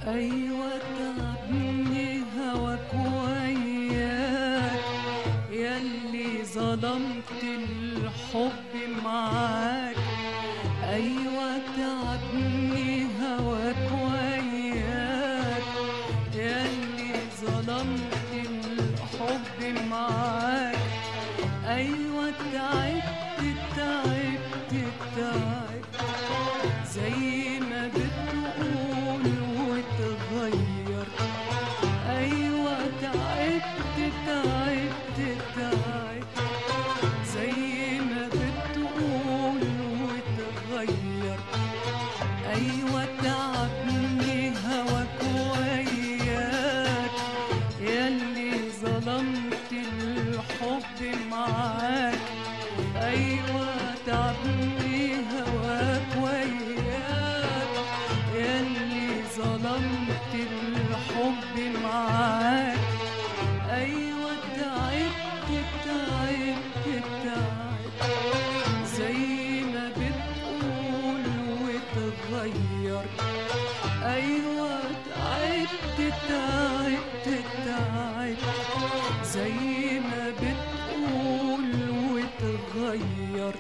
أيوة تعبني هواك وياك ياللي ظلمت الحب معاك أيوة تعبني هواك وياك ياللي ظلمت الحب معاك أيوة تعبت تعبت تعبت زي ما بتقول وتغير أيوة تعبت تعبت تعبت زي ما بتقول وتغير أيوة تعبني هواك وياك ياللي ظلمت الحب معاك أيوة تعبني هواك وياك ياللي ظلمت الحب معاك أيوة تعبت تعبت تعبت زي ما بتقول وتغير أيوة تعبت تعبت تعبت زي ما بتقول وتغير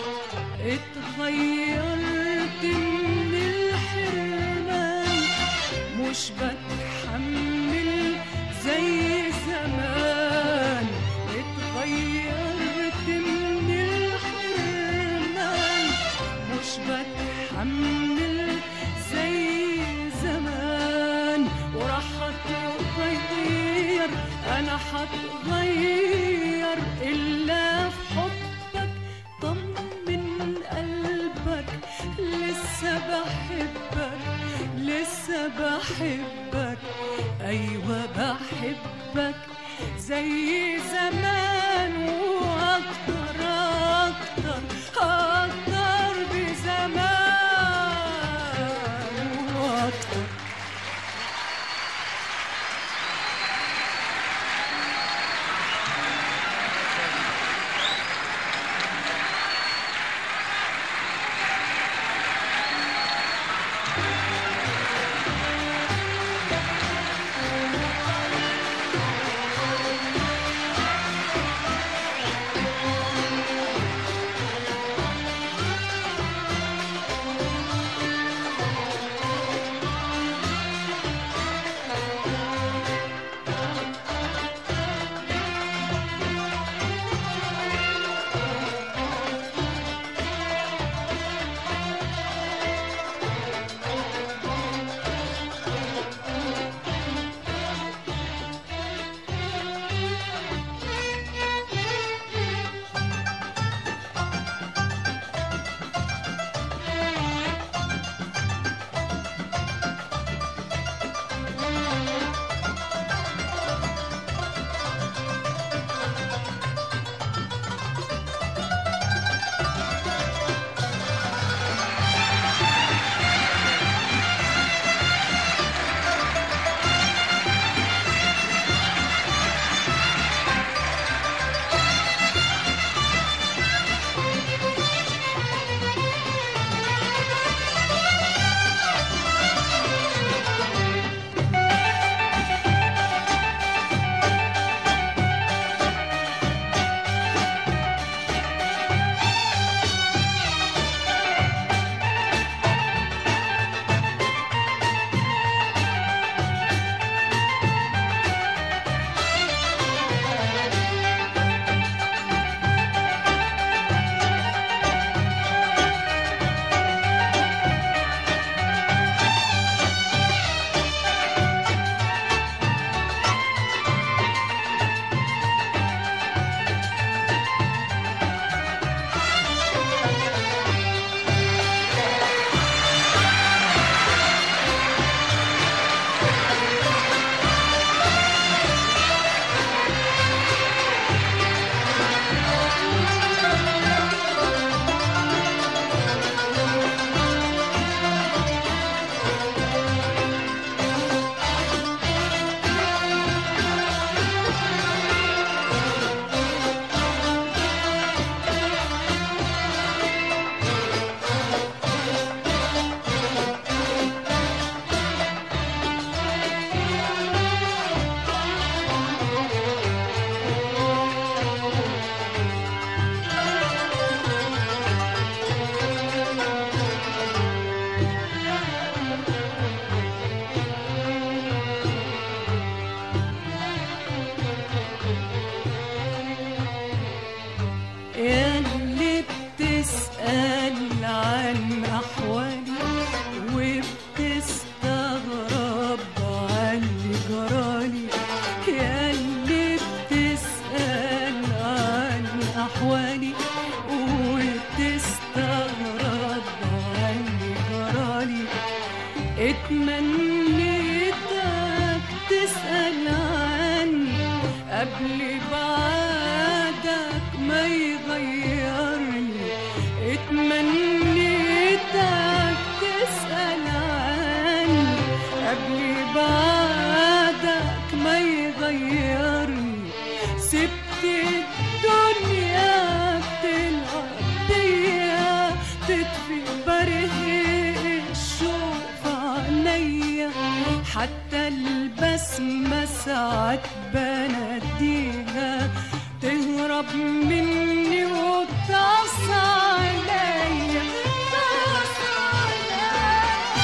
اتغيرت من الحرمان مش بتحمل زي زمان اتغيرت من الحرمان مش بتحمل زي زمان وراح اتغير انا هتغير الا في حبك طمن قلبك لسه بحبك لسه بحبك ايوه بحبك زي زمان واكتر اكتر اكتر بزمان واكتر قبل بعدك ما يغيرني اتمنيتك تسأل عني قبل بعدك ما يغيرني سبت الدنيا بتلعب بيا تطفي بريق الشوق في عينيا حتى البسمة ساعات بناديها تهرب مني وتعصى عليا تعصى عليا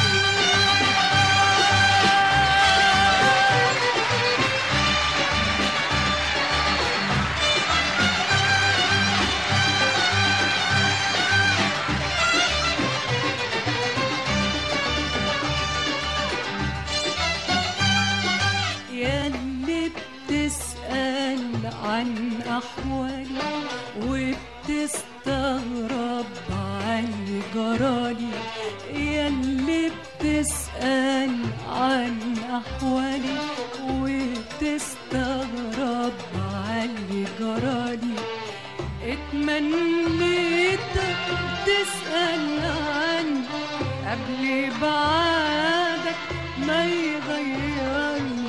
يا اللي بتسأل عن أحوالي وبتستغرب عن جرالي يا اللي بتسأل عن أحوالي وبتستغرب عن جرالي اتمنيتك تسأل عني قبل بعدك ما يغيرني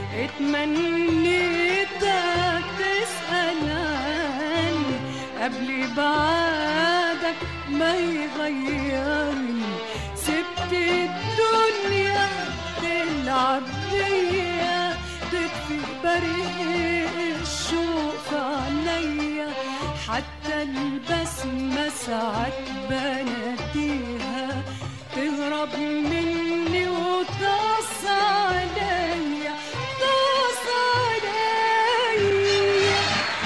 اتمنيتك تسأل عني قبل بعدك ما يغيرني سبت الدنيا تلعب بيا تطفي بريق الشوق في عينيا حتى البسمة ساعات بناديها تهرب مني وتعصى عليا تعصى عليا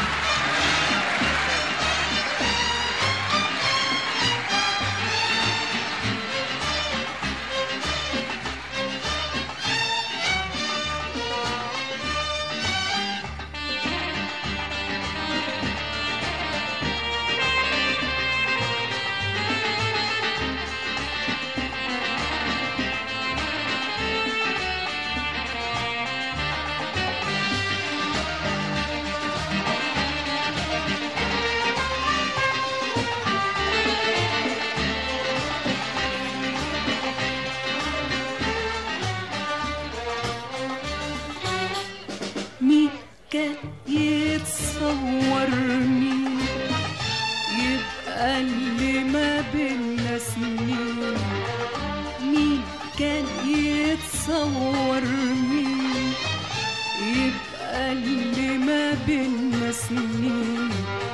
مين كان يتصور مين يبقى اللي ما بينا سنين مين كان يتصور مين يبقى اللي ما بينا سنين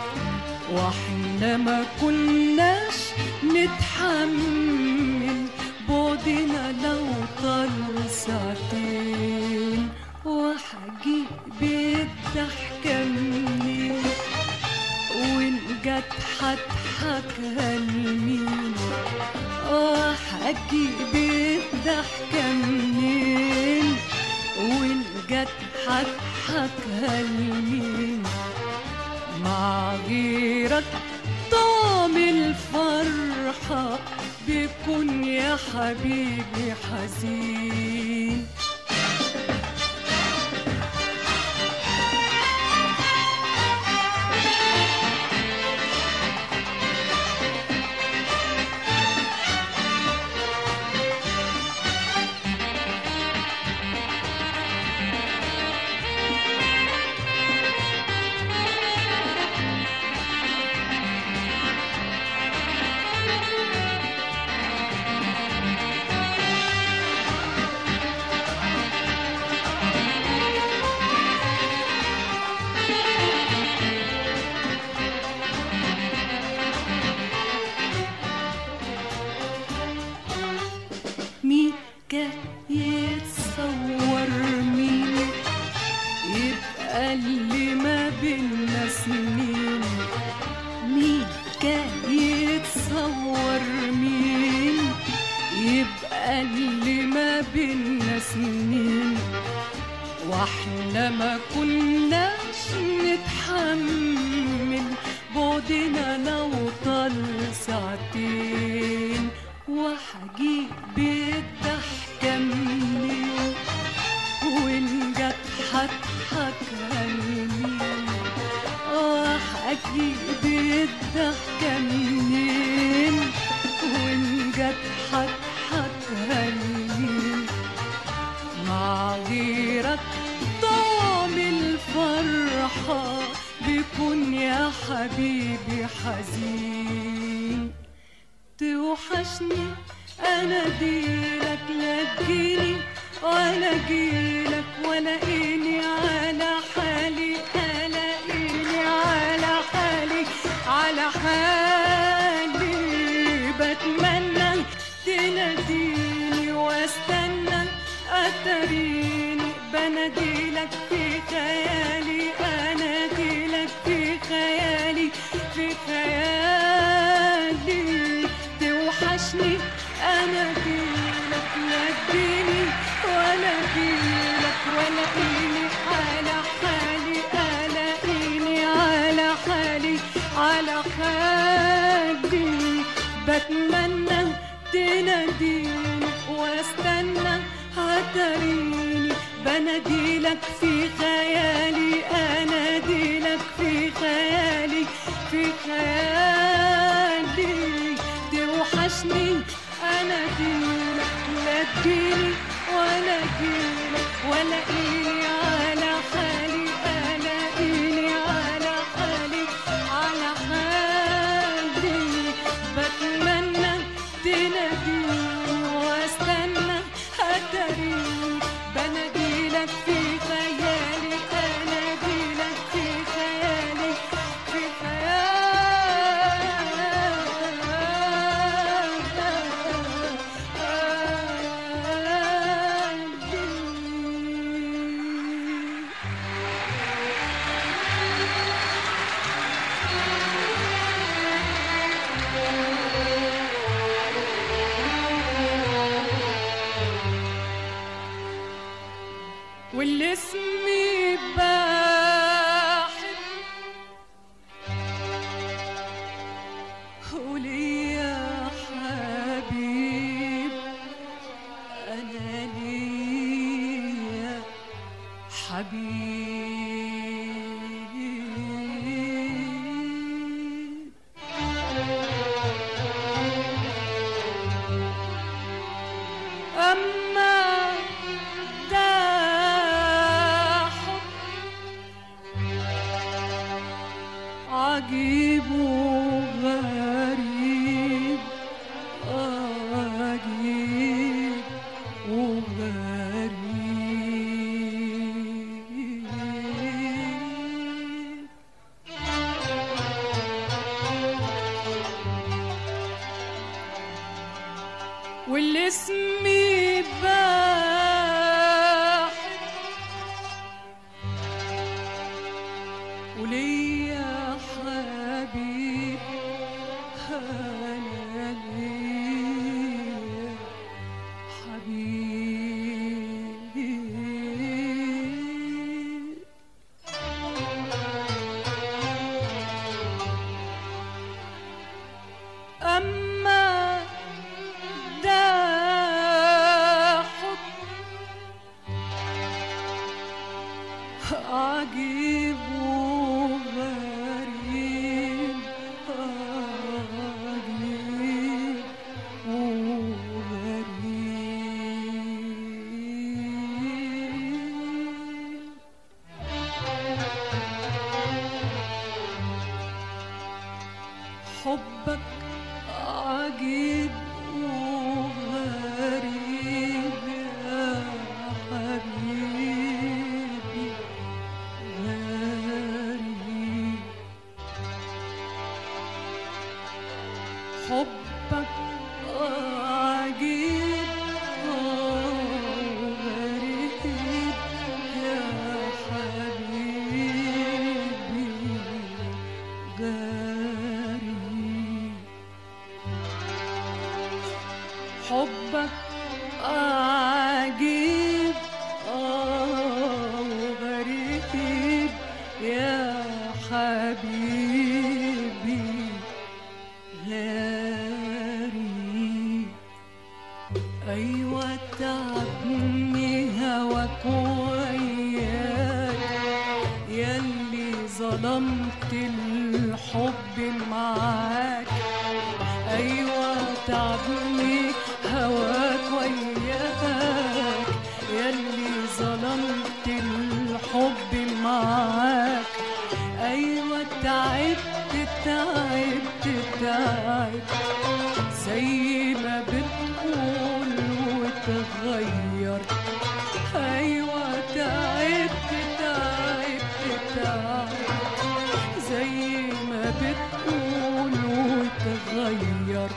واحنا ما كناش نتحمل بعدنا لو طال ساعتين وحجيب الضحكة منين وإن جت هضحكها لمين وحجيب الضحكة منين وإن جت هضحكها لمين مع غيرك طعم الفرحة بيكون يا حبيبي حزين مين كان يتصور مين يبقى اللي ما بينا سنين مين كان يتصور مين يبقى اللي ما بينا سنين واحنا ما كناش نتحمل بعدنا لو طال ساعتين وحجيب الضحكة منين وإن جت هضحكها لمين مع غيرك طعم الفرحة بيكون يا حبيبي حزين توحشني انا ديلك لا تجيني ولا جيلك ولا اني على حالي الاقيني على حالي على حالي بتمنى تناديني واستنى اتريني بناديلك في خيالي اناديلك في خيالي في خيالي توحشني انا جيلك لا تجيني ولا جيلك ولا إني على حالي الاقيني على حالي على حالي بتمنى تناديني واستنى هتريني بناديلك في خيالي اناديلك في خيالي في خيالي توحشني انا ديلك لا تجيلي ولا جيلك ولا إني على حالي الاقيني على حالي على حالي بتمنى تناديني واستنى هتريني بناديلك في خيالي اناديلك في خيالي في خيالي واللي اسمي باحث وليا حبيب انا ليا حبيب أما ده حب عجيب وغريب عجيب وغريب واللي اسمي باحث وليا حبيب انا ليا حبيب أما ده حب عجيب وغريب عجيب وغريب حبك عجيب وغريب يا حبيبي غريب حبك عجيب وغريب يا حبيبي غريب حبك عجيب آه وغريب يا حبيبي غريب أيوة تعبني هواك وياك ياللي ظلمت الحب معاك أيوة تعبني هواك وياك ياللي ظلمت الحب معاك ايوه تعبت تعبت تعبت زي ما بتقول وتغير ايوه تعبت تعبت تعبت زي ما بتقول وتغير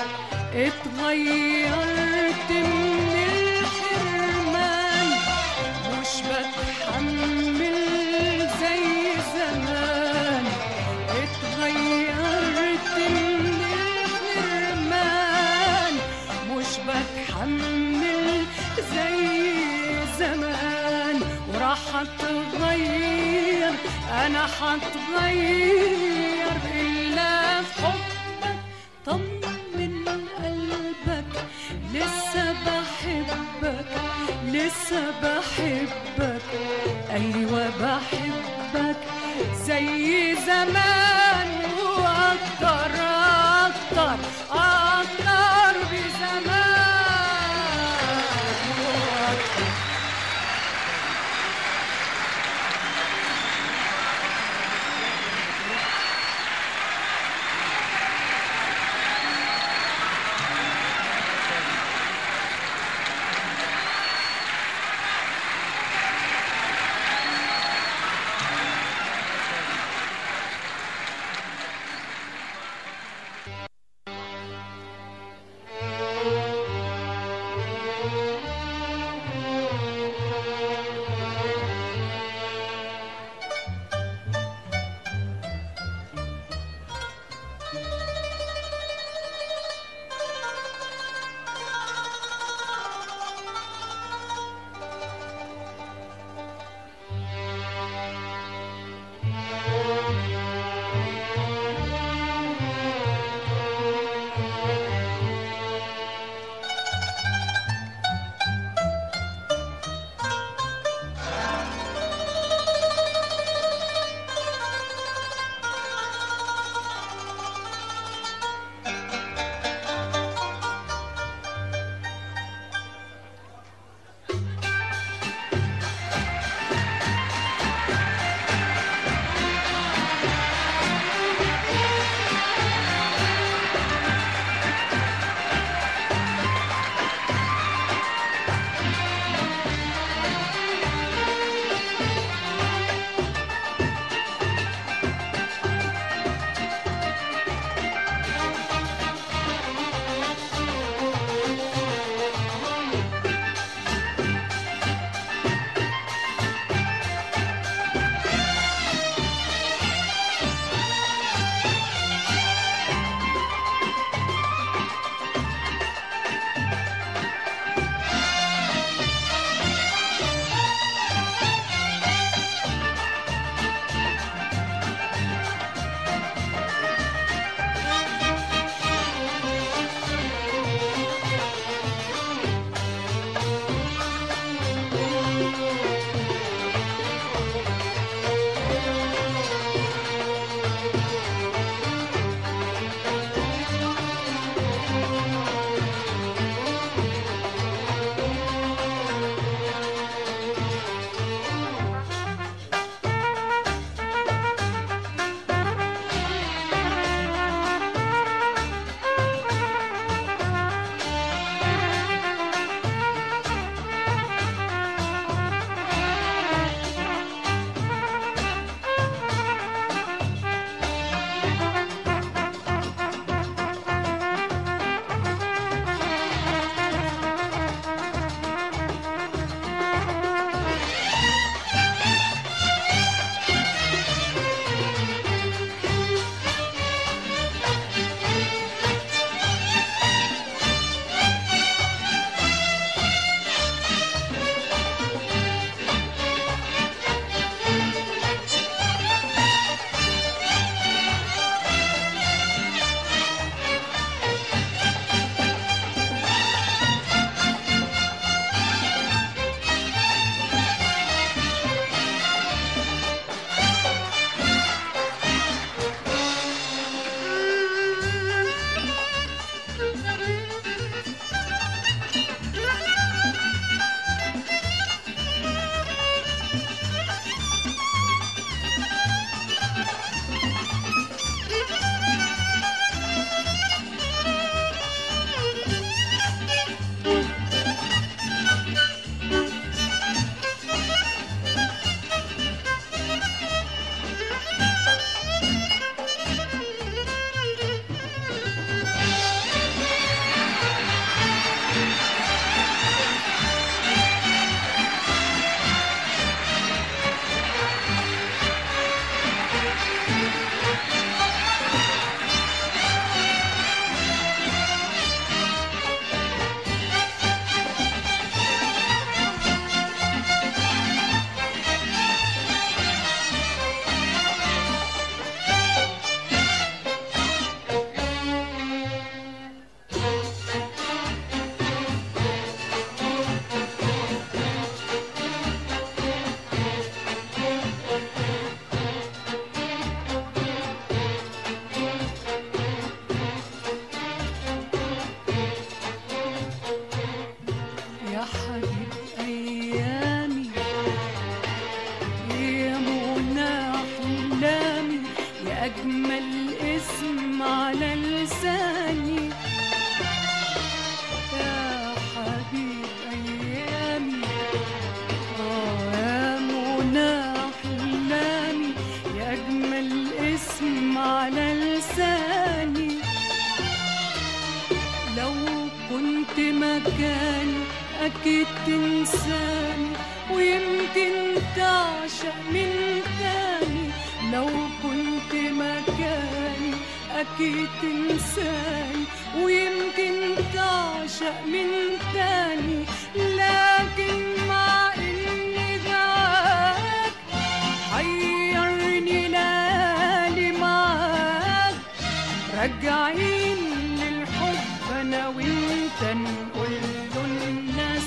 اتغيرت من الحرمان مش بتحمل زي زمان اتغيرت من الحرمان مش بتحمل زي زمان وراح اتغير انا هتغير الا في حبك طمن قلبك لسه بحبك لسه بحبك ايوه بحبك زي زمان واكتر اكتر اكتر بزمان وأكتر على لساني يا حبيب أيامي آه يا منى أحلامي يا أجمل اسم على لساني لو كنت مكاني أكيد تنساني ويمكن تعشق من تاني لو كنت مكاني أكيد تنساني ويمكن تعشق من تاني لكن مع إني جواك حيرني ليالي معاك راجعين للحب انا وانت نقول له الناس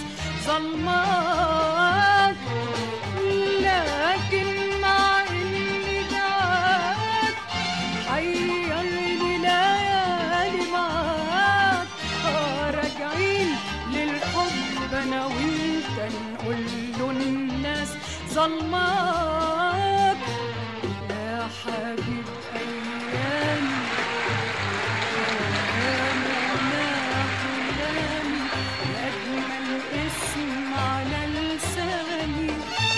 ظلماك لكن مع اني دعاك حيرني ليالي معاك آه راجعين للحب انا وانت نقول له الناس ظلماك يا حبيب ايامي يا منى أحلامي يا أجمل اسم على لساني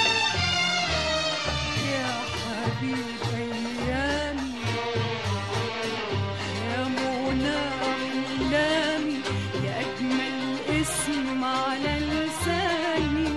يا حبيب أيامي يا منى أحلامي يا أجمل اسم على لساني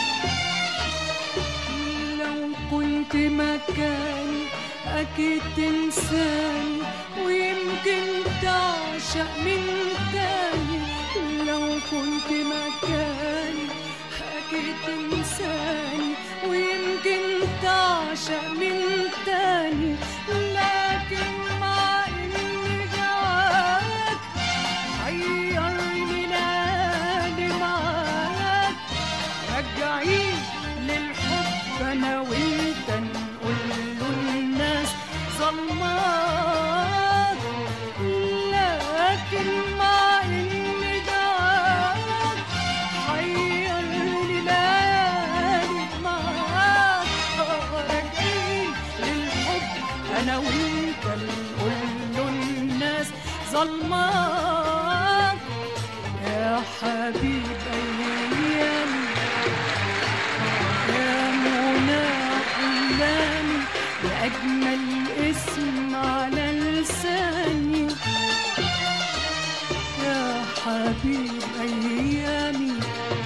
لو كنت مكاني أكيد تنساني ويمكن تعشق من تاني لو كنت مكاني أكيد تنساني ويمكن تعشق من تاني لكن مع إني جواك حيرني ليالي معاك راجعين للحب انا وانت نقول له الناس ظلماك لكن مع اني دعاك حيرني ليالي معاك راجعين للحب انا وانت نقول له الناس ظلماك يا حبيب ايامي يا منى أحلامي يا أجمل اسم على لساني يا حبيب أيامي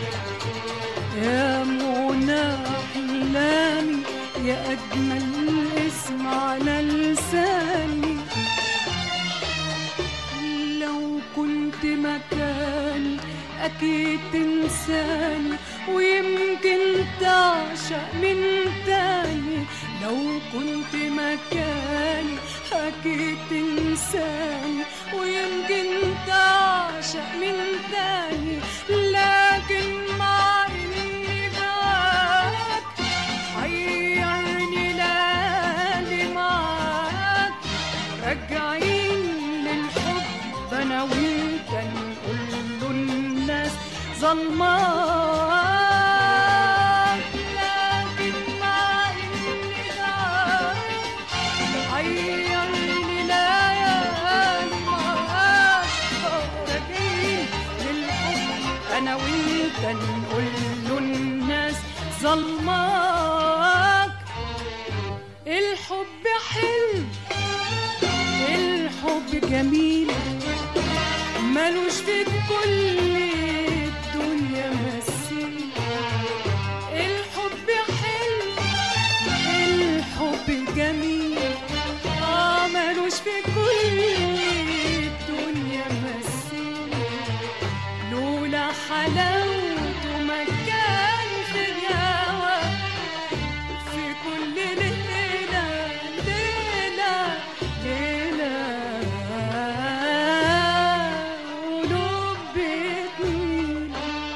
يا منى أحلامي يا أجمل اسم على لساني لو كنت مكاني أكيد تنساني ويمكن تعشق من تاني لو كنت مكاني أكيد تنساني ويمكن تعشق من تاني لكن مع إني معاك حيرني ليالي معاك راجعين للحب انا وانت نقول له الناس ظلماك لكن مع اني دعاك حيرني ليالي معاك راجعين للحب انا وانت نقول له الناس ظلماك الحب حلو الحب جميل ملوش في كل الدنيا مثيل الحب حلو الحب جميل اه ملوش في كل الدنيا مثيل لولا حلاوته ما كان في الهوى في كل ليلة ليلة ليلة قلوب بتميل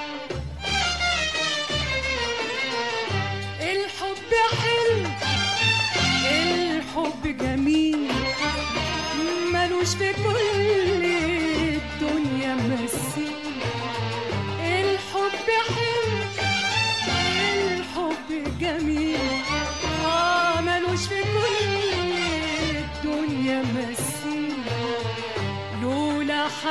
الحب حلو الحب جميل ملوش في كل الدنيا مثيل الحب حلو الحب جميل آه ملوش في كل الدنيا مثيل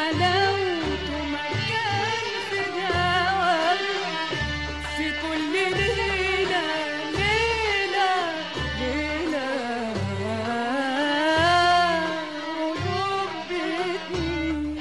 حلاوته مكان في الهوى في كل ليلة ليلة ليلة قلوب بتميل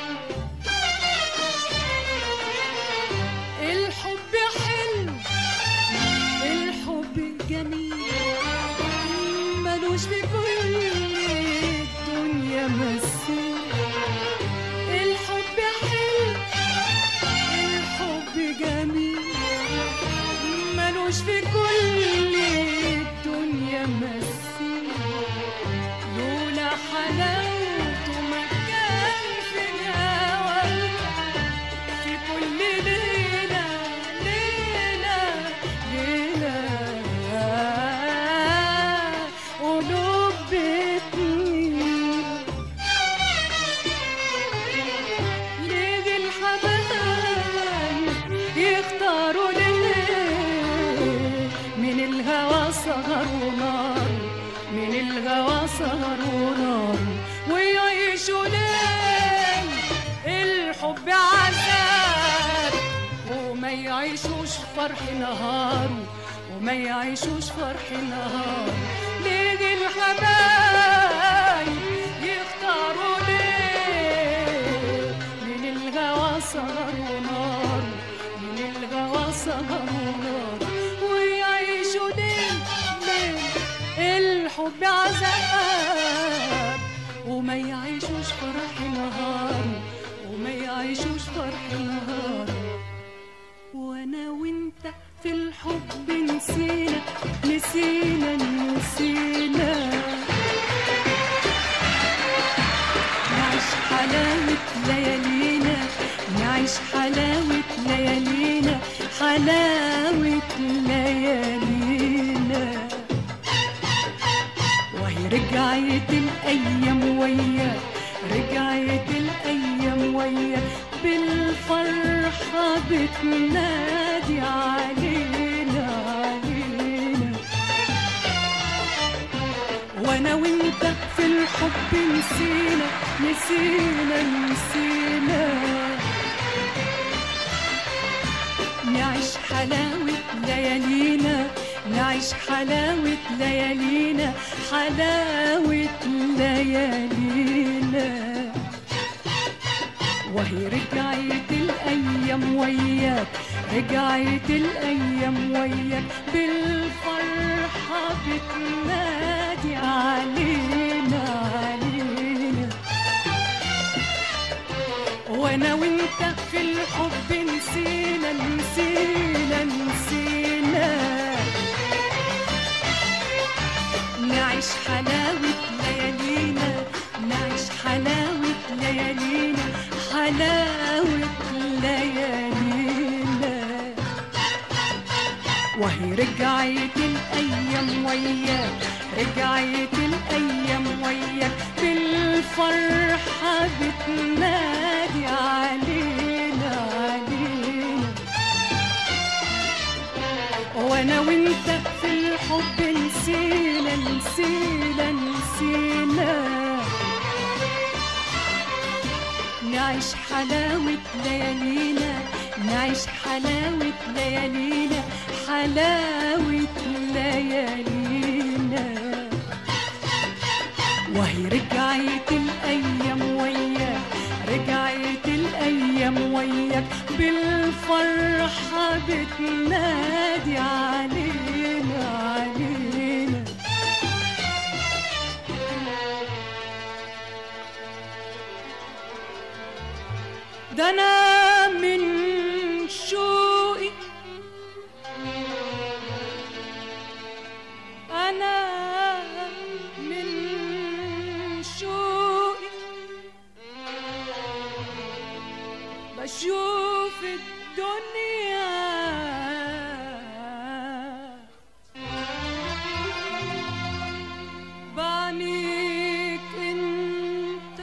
الحب حلو الحب جميل ملوش في كل الدنيا مثيل الحب حلو الحب جميل ملوش في كل الدنيا مثيل لولا حلاوته ما كان في الهوى في كل ليلة ليلة ليلة قلوب بتميل ليه الحبايب يختاروا ليه من الهوى سهر ونار من الهوى سهر ونار ويعيشوا ليه الحب عذاب وما يعيشوش فرح نهار وما يعيشوش فرح نهار ليه الحبايب يختاروا ليه من الهوى سهر ونار من الهوى سهر ونار ويعيشوا ليه ليه الحب عذاب وما يعيشوش فرح نهار وما يعيشوش فرح نهار وانا وانت في الحب نسينا نسينا نسينا نعيش حلاوة ليالينا نعيش حلاوة ليالينا حلاوة ليالينا وهي رجعت الأيام وياك رجعت الأيام وياك بالفرحة بتنادي علينا علينا وانا وانت في الحب نسينا نسينا نسينا نعيش حلاوة ليالينا نعيش حلاوة ليالينا حلاوة ليالينا وهي رجعت الأيام وياك رجعت الأيام وياك بالفرحة بتنادي علينا علينا وانا وانت في الحب نسينا نسينا نسينا نعيش حلاوة ليالينا نعيش حلاوة ليالينا حلاوة ليالينا وهي رجعت الأيام وياك رجعت الأيام وياك بالفرحة بتنادي علينا علينا وانا وانت في الحب نسينا نسينا نسينا نعيش حلاوة ليالينا نعيش حلاوة ليالينا حلاوة ليالينا وهي رجعت الأيام وياك رجعت الأيام وياك بالفرحة بتنادي علينا علينا ده أنا من شوقي أنا من شوقي بشوف الدنيا بعينيك انت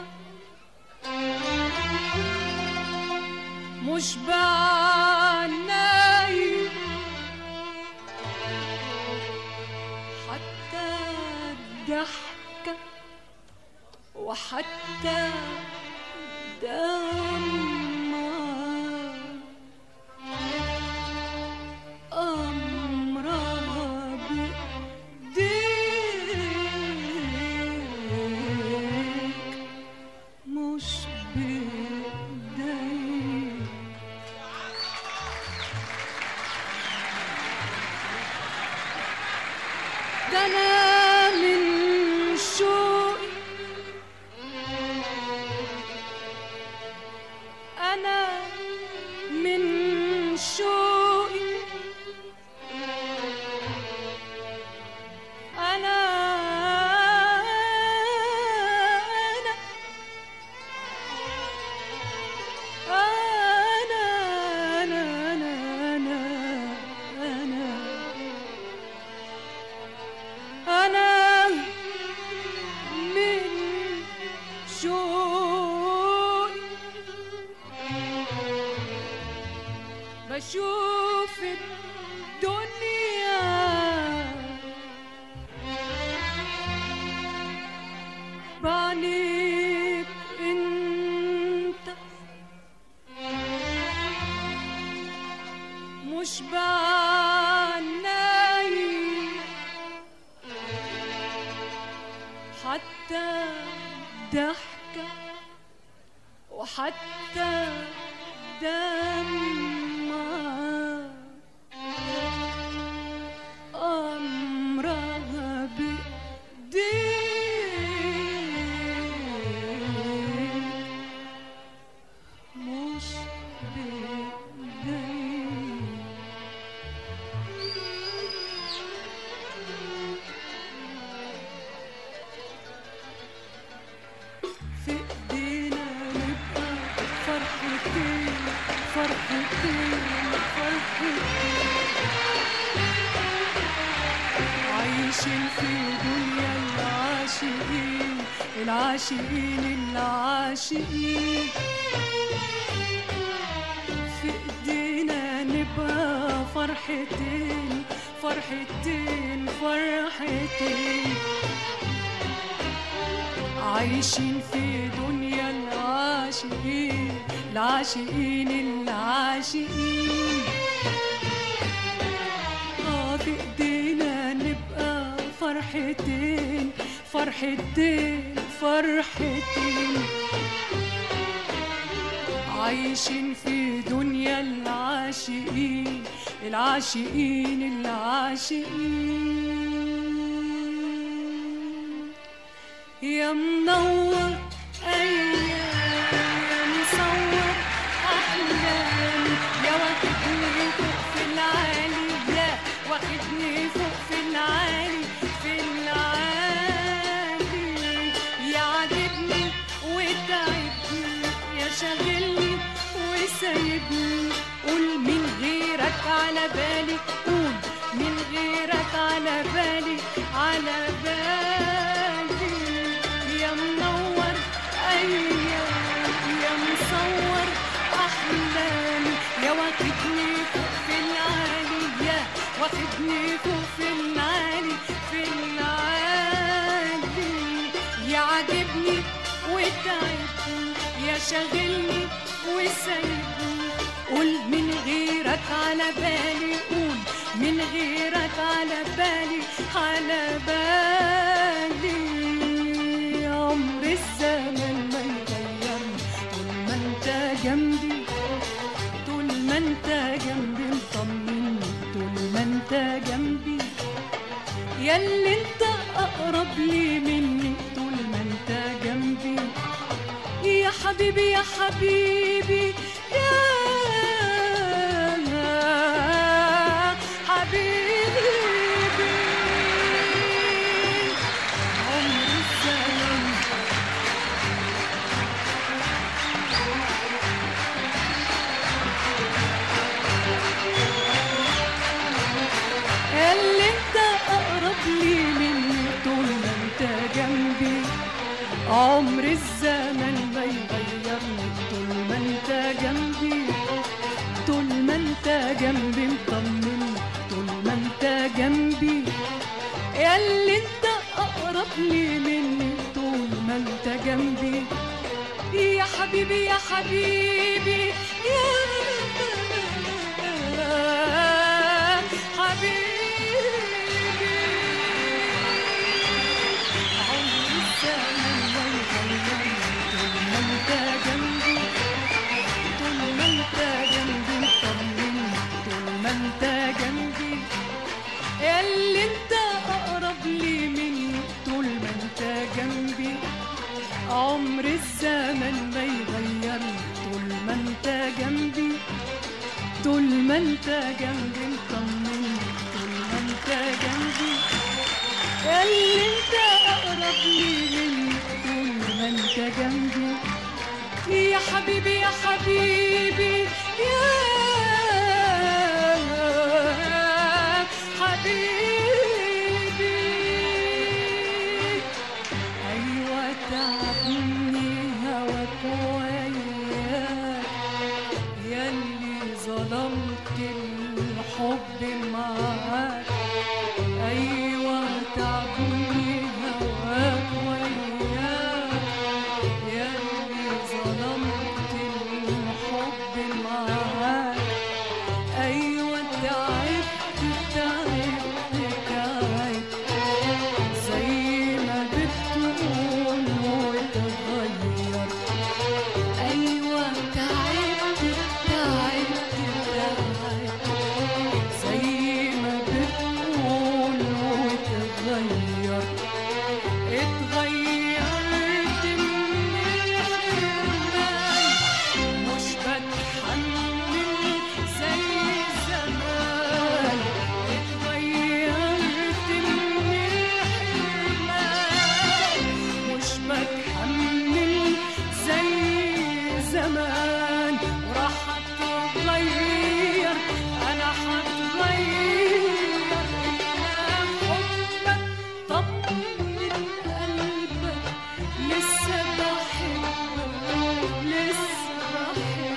مش بعناي حتى الضحكة وحتى دمعة أمرها بإيديك مش بإيديك ده أنا من شوقي أنا من شوقي أنا أنا أنا أنا أنا أنا أنا أنا من شوقي بشوف الدنيا بعينيك انت مش بعناي حتى ضحكة وحتى دمعة أمرها بإيديك مش بإيديك في ايدينا نبقى فرحتين فرحتين فرحتين عايشين في دنيا العاشقين العاشقين العاشقين في ايدينا نبقى فرحتين فرحتين فرحتين عايشين في دنيا العاشقين العاشقين العاشقين اه في ايدينا نبقى فرحتين فرحتين فرحتين عايشين في دنيا العاشقين العاشقين العاشقين يا منور ايام يا مصور احلام يا واخدني فوق في العالي يا واخدني فوق في العالي في العالي يا عاجبني وتعبني يا شاغلني وسايبني قول من غيرك على بالي قول من غيرك على بالي على بالي يا منور ايام يا مصور احلامي يا واخدني فوق في العالي يا واخدني فوق في العالي في العالي يا عاجبني وتعبني يا شاغلني وسايبني قول من غيرك على بالي قول من غيرك على بالي على بالي عمر الزمن ما يغيرني طول ما انت جنبي طول ما انت جنبي مطمني طول ما انت جنبي ياللي انت اقرب لي مني طول ما انت جنبي يا حبيبي يا حبيبي يا حبيبي عمر الزمن اللي انت اقرب لي مني طول ما انت جنبي عمر الزمن ما يغيرني طول ما انت جنبي طول ما انت جنبي مطمني طول ما انت جنبي ياللي انت اقرب لي مني طول ما انت جنبي يا حبيبي يا حبيبي يا حبيبي عمر الزمن ما يغيرني طول ما انت جنبي طول ما انت جنبي مطمني طول ما انت جنبي اللي انت اقرب لي مني طول ما انت جنبي عمر الزمن ما يغيرني طول ما انت جنبي طول ما انت جنبي مطمني طول ما انت جنبي اللي انت اقرب لي مني طول ما انت جنبي يا حبيبي يا حبيبي يا حبيبي أيوة تعبني هواك وياك ياللي ظلمت الحب معاك أيوة تعبني هواك وياك ياللي ظلمت الحب معاك أيوة تعبت تعبت تعبت زي ما بتقول وتغير أيوة تعبت تعبت تعبت زي ما بتقول وتغير اتغيرت من الحرمان مش بتحمل زي زمان اتغيرت من الحرمان مش بتحمل زي زمان وراح اتغير انا هتغير الا حبك طمن قلبك لسه بحبك لسه بحبك